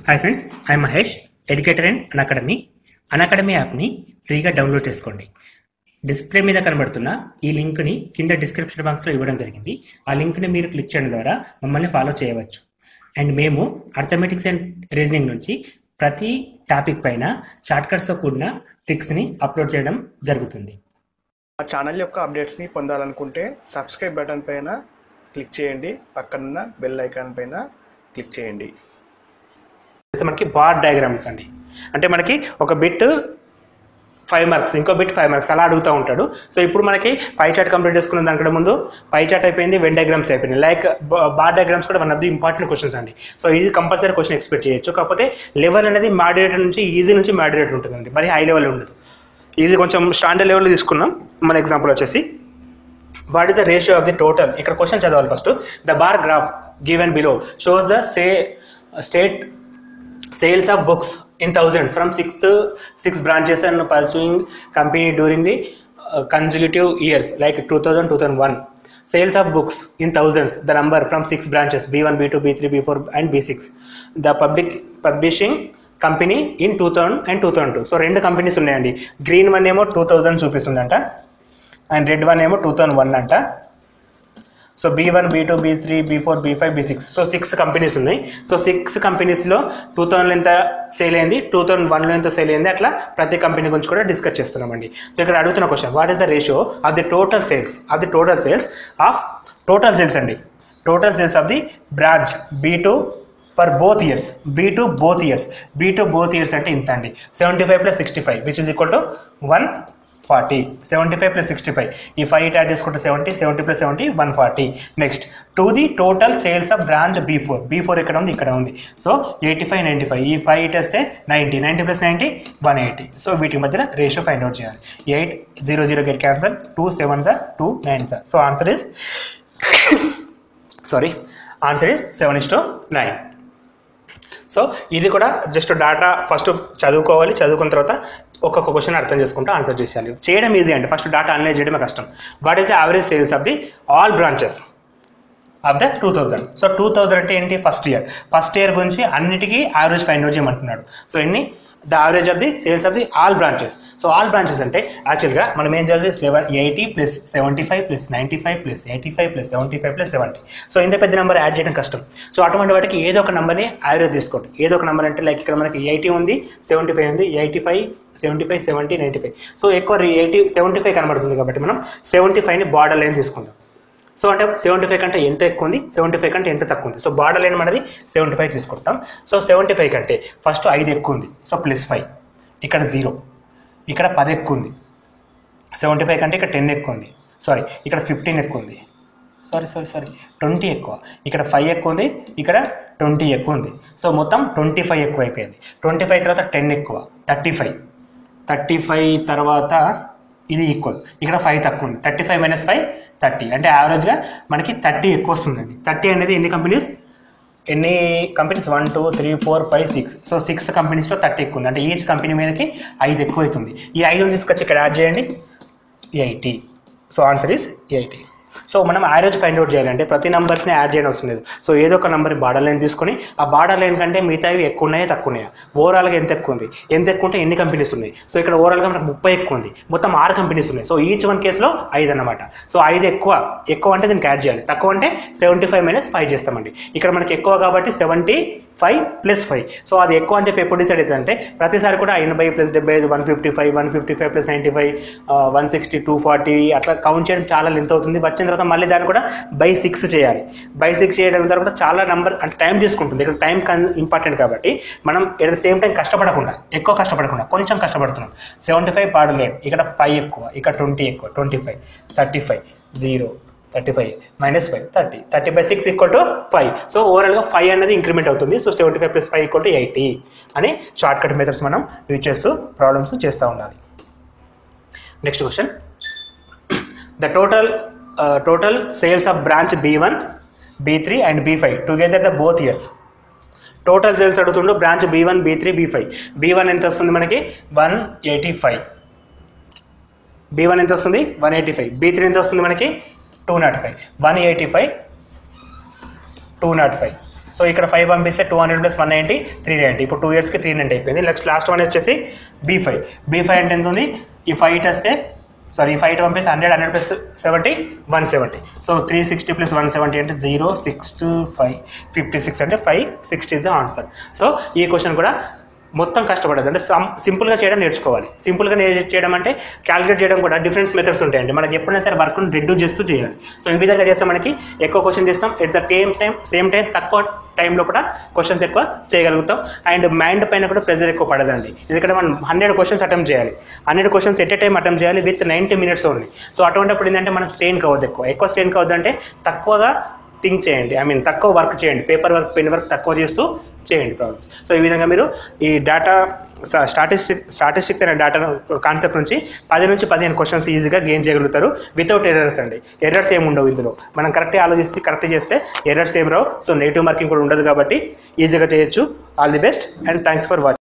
hi friends I Mahesh educator and academy academy యాప్ని ఫ్రీగా download చేసుకోండి డిస్ప్లే మీద కనబడుతున్న ఈ లింక్ని కింద డిస్క్రిప్షన్ బాక్స్లో ఇవ్వడం జరిగింది ఆ లింక్ని మీరు క్లిక్ చేయడం ద్వారా మమ్మల్ని ఫాలో చేయవచ్చు అండ్ మేము అర్థమెటిక్స్ అండ్ రీజనింగ్ నుంచి ప్రతి టాపిక్ పైన షార్ట్కట్స్తో కూడిన ట్రిక్స్ని అప్లోడ్ చేయడం జరుగుతుంది మా ఛానల్ యొక్క అప్డేట్స్ని పొందాలనుకుంటే సబ్స్క్రైబ్ బటన్ పైన క్లిక్ చేయండి పక్కనున్న బెల్ ఐకాన్ పైన క్లిక్ చేయండి మనకి బార్ డయాగ్రామ్స్ అండి అంటే మనకి ఒక బిట్ ఫైవ్ మార్క్స్ ఇంకో బిట్ ఫైవ్ మార్క్స్ అలా అడుగుతూ ఉంటాడు సో ఇప్పుడు మనకి పై చాట్ కంప్లీట్ చేసుకున్న దానికంటే ముందు పై చాట్ అయిపోయింది వెన్ డయాగ్రామ్స్ అయిపోయింది లైక్ బార్ డయాగ్రామ్స్ కూడా one of the important questions అండి సో ఇది కంపల్సరీ క్వశ్చన్ ఎక్స్పెక్ట్ చేయొచ్చు కాకపోతే లెవెల్ అనేది మాడిరేటర్ నుంచి ఈజీ నుంచి మాడిరేటర్ ఉంటుందండి మరి హై లెవెల్ ఉండదు ఇది కొంచెం స్టాండర్డ్ లెవెల్లో తీసుకున్నాం మన ఎగ్జాంపుల్ వచ్చేసి what is the ratio of the total ఇక్కడ క్వశ్చన్ చదవాలి first the bar graph given below shows the say state sales of books in thousands from sixth six branches and pursuing company during the consecutive years like two thousand two thousand one sales of books in thousands the number from six branches B one B two B three B four and B six the public publishing company in two thousand and two thousand two so రెండు companies ఉన్నాయండి green one ఏమో two thousand చూపిస్తుందంట and red one ఏమో two thousand one అంట so B one B two B three B four B five B six so six companies ఉన్నాయి so six కంపెనీస్లో టూ థౌసండ్లో ఎంత సేల్ అయింది టూ థౌసండ్ వన్లో ఎంత సేల్ అయింది అట్లా ప్రతి కంపెనీ గురించి కూడా డిస్కస్ చేస్తున్నామండి సో ఇక్కడ అడుగుతున్న question what is the ratio of the total sales of the total sales of total sales అండి total sales of the branch B two for both years B two both years B two both years అంటే ఇంత అండి seventy five plus sixty five which is equal to one forty seventy five plus sixty five ఈ five add చేసుకుంటే seventy seventy plus seventy one forty next to the total sales of branch B four B four ఇక్కడ ఉంది ఇక్కడ ఉంది so eighty five ninety five ఈ five it వేస్తే ninety ninety plus ninety one eighty so వీటి మధ్యన ratio find out చేయాలి eight zero zero get cancel two seven sir two nine sir so answer is sorry answer is seven is to nine so ఇది కూడా just data first చదువుకోవాలి చదువుకున్న తర్వాత ఒక్కొక్క question అర్థం చేసుకుంటూ ఆన్సర్ చేసేయాలి చేయడం ఈజీ అంటే ఫస్ట్ డాటా అనలైజ్ చేయడమే కష్టం what is the average sales of the all branches of the two thousand so two thousand అంటే ఏంటి ఫస్ట్ ఇయర్ ఫస్ట్ ఇయర్ గురించి అన్నిటికీ యావరేజ్ ఫైండ్ అవుట్ చేయమంటున్నాడు సో ఎన్ని the average of the sales of the all branches so all branches అంటే యాక్చువల్గా మనం ఏం చేయాలి seven eighty plus seventy five plus ninety five plus eighty five plus seventy five plus seventy so ఇంత పెద్ద number add చేయడం కష్టం so అటువంటి వాటికి ఏదో ఒక నెంబర్ని యావరేజ్ తీసుకోండి ఏదో ఒక నెంబర్ అంటే లైక్ ఇక్కడ మనకి ఎయిటీ ఉంది సెవెంటీ ఫైవ్ ఉంది eighty five seventy five seventy ninety five so ఎక్కువ ఎయిటీ సెవెంటీ ఫైవ్ కనబడుతుంది కాబట్టి మనం సెవెంటీ ఫైవ్ని బార్డర్ లైన్ తీసుకుందాం సో అంటే సెవెంటీ ఫైవ్ కంటే ఎంత ఎక్కువ ఉంది సెవెంటీ ఫైవ్ కంటే ఎంత తక్కువ ఉంది సో బార్డర్ లైన్ మనది సెవెంటీ ఫైవ్ తీసుకుంటాం సో సెవెంటీ ఫైవ్ కంటే ఫస్ట్ ఐదు ఎక్కువ ఉంది సో ప్లస్ ఫైవ్ ఇక్కడ జీరో ఇక్కడ పది ఎక్కువ ఉంది సెవెంటీ ఫైవ్ కంటే ఇక్కడ టెన్ ఎక్కువ ఉంది సారీ ఇక్కడ ఫిఫ్టీన్ ఎక్కువ ఉంది సారీ సారీ సారీ ట్వంటీ ఎక్కువ ఇక్కడ ఫైవ్ ఎక్కువ ఉంది ఇక్కడ ట్వంటీ ఎక్కువ ఉంది సో మొత్తం ట్వంటీ ఫైవ్ ఎక్కువ అయిపోయింది ట్వంటీ ఫైవ్ తర్వాత టెన్ ఎక్కువ థర్టీ ఫైవ్ థర్టీ ఫైవ్ తర్వాత ఇది ఈక్వల్ ఇక్కడ ఫైవ్ తక్కువ ఉంది thirty five minus five thirty అంటే యావరేజ్గా మనకి థర్టీ ఎక్కువ వస్తుందండి థర్టీ అనేది ఎన్ని కంపెనీస్ ఎన్ని companies one two three four five six so six కంపెనీస్లో థర్టీ ఎక్కువ ఉంది అంటే ఈచ్ కంపెనీ మీదకి ఐదు ఎక్కువ అవుతుంది ఈ ఐదు తీసుకొచ్చి ఇక్కడ యాడ్ చేయండి eighty so answer is eighty so మనం యావరేజ్ ఫైండ్ అవుట్ చేయాలంటే ప్రతి నెంబర్స్ని యాడ్ చేయడం అవసరం లేదు సో ఏదో ఒక నెంబర్ బార్డర్ లైన్ తీసుకొని ఆ బార్డర్ లైన్ కంటే మిగతావి ఎక్కువ ఉన్నాయా తక్కువ ఉన్నాయా ఓవరాల్గా ఎంత ఎక్కువ ఉంది ఎంత ఎక్కువ ఉంటే ఎన్ని కంపెనీస్ ఉన్నాయి సో ఇక్కడ ఓవరాల్గా మనకు ముప్పై ఎక్కువ ఉంది మొత్తం ఆరు కంపెనీస్ ఉన్నాయి సో ఈచ్ వన్ కేసులో ఐదు అన్నమాట సో ఐదు ఎక్కువ ఎక్కువ అంటే దీనికి యాడ్ చేయాలి తక్కువ అంటే సెవెంటీ ఫైవ్ మైనస్ ఫైవ్ చేస్తామండి ఇక్కడ మనకి ఎక్కువ కాబట్టి seventy five plus five so అది ఎక్కువ అని చెప్పి ఎప్పుడు డిసైడ్ అవుతుంది అంటే ప్రతిసారి కూడా ఎనభై ప్లస్ డెబ్బై ఐదు one fifty five one fifty five plus ninety five one sixty two forty అట్లా కౌంట్ చేయడం చాలా లెంత్ అవుతుంది వచ్చిన తర్వాత మళ్ళీ దాన్ని కూడా బై సిక్స్ చేయాలి బై సిక్స్ చేయడం తర్వాత చాలా నెంబర్ అంటే టైం తీసుకుంటుంది ఇక్కడ టైం ఇంపార్టెంట్ కాబట్టి మనం ఎట్ ద సేమ్ టైం కష్టపడకుండా ఎక్కువ కష్టపడకుండా కొంచెం కష్టపడుతున్నాం సెవెంటీ ఫైవ్ పాడలేదు ఇక్కడ ఫైవ్ ఎక్కువ ఇక్కడ ట్వంటీ ఎక్కువ twenty five thirty five zero thirty five minus five thirty thirty by six equal to five so ఓవరాల్గా ఫైవ్ అనేది ఇంక్రిమెంట్ అవుతుంది so seventy five plus five equal to eighty అని short cut methods మనం use చేస్తూ problems చేస్తూ ఉండాలి next question the total total sales of branch B one B three and B five together the both years total sales అడుగుతుండు branch B one B three B five B one ఎంత వస్తుంది మనకి one eighty five B one ఎంత వస్తుంది one eighty five B three ఎంత వస్తుంది మనకి two naught five one eighty five two naught five so ఇక్కడ ఫైవ్ పంపిస్తే two hundred plus one ninety three ninety ఇప్పుడు టూ ఇయర్స్కి త్రీ నైంటీ అయిపోయింది నెక్స్ట్ లాస్ట్ వన్ వచ్చేసి బీ ఫైవ్ బీ ఫైవ్ అంటే ఎంత ఉంది ఈ ఫైవ్ ఇట్ వస్తే సారీ ఈ ఫైవ్ పంపిస్తే hundred hundred plus seventy one seventy so three sixty plus one seventy అంటే zero six two five fifty six అంటే five sixty is the answer so ఈ క్వశ్చన్ కూడా మొత్తం కష్టపడదు అంటే సమ్ సింపుల్గా చేయడం నేర్చుకోవాలి సింపుల్గా నే చేయడం అంటే క్యాలిక్యులేట్ చేయడం కూడా డిఫరెంట్ మెథడ్స్ ఉంటాయండి మనకి ఎప్పుడైనా సరే వర్క్ను రెడ్యూస్ చేస్తూ చేయాలి సో ఈ విధంగా చేస్తే మనకి ఎక్కువ క్వశ్చన్ చేస్తాం at the same time same time తక్కువ టైంలో కూడా క్వశ్చన్స్ ఎక్కువ చేయగలుగుతాం అండ్ మైండ్ పైన కూడా ప్రెజర్ ఎక్కువ పడదండి ఎందుకంటే మనం హండ్రెడ్ క్వశ్చన్స్ అటెంప్ట్ చేయాలి hundred questions at a time attempt చేయాలి with ninety minutes only so అటువంటిప్పుడు ఏంటంటే మనం స్ట్రెయిన్ కావద్దు ఎక్కువ ఎక్కువ స్ట్రెయిన్ కావద్దు అంటే తక్కువగా థింక్ చేయండి ఐ మీన్ తక్కువ వర్క్ చేయండి పేపర్ వర్క్ పెన్ వర్క్ తక్కువ చేస్తూ చేయండి ప్రాబ్లమ్స్ సో ఈ విధంగా మీరు ఈ డేటా స్టాటిస్టిక్ స్టాటిస్టిక్స్ అనే డేటా కాన్సెప్ట్ నుంచి పది నుంచి పదిహేను క్వశ్చన్స్ ఈజీగా గెయిన్ చేయగలుగుతారు వితౌట్ ఎర్రర్స్ అండి ఎర్రర్స్ ఏమి ఉండవు ఇందులో మనం కరెక్ట్గా ఆలోచిస్తే కరెక్ట్ చేస్తే ఎర్రర్స్ ఏం రావు సో నెగిటివ్ మార్కింగ్ కూడా ఉండదు కాబట్టి ఈజీగా చేయొచ్చు all the best and thanks for watching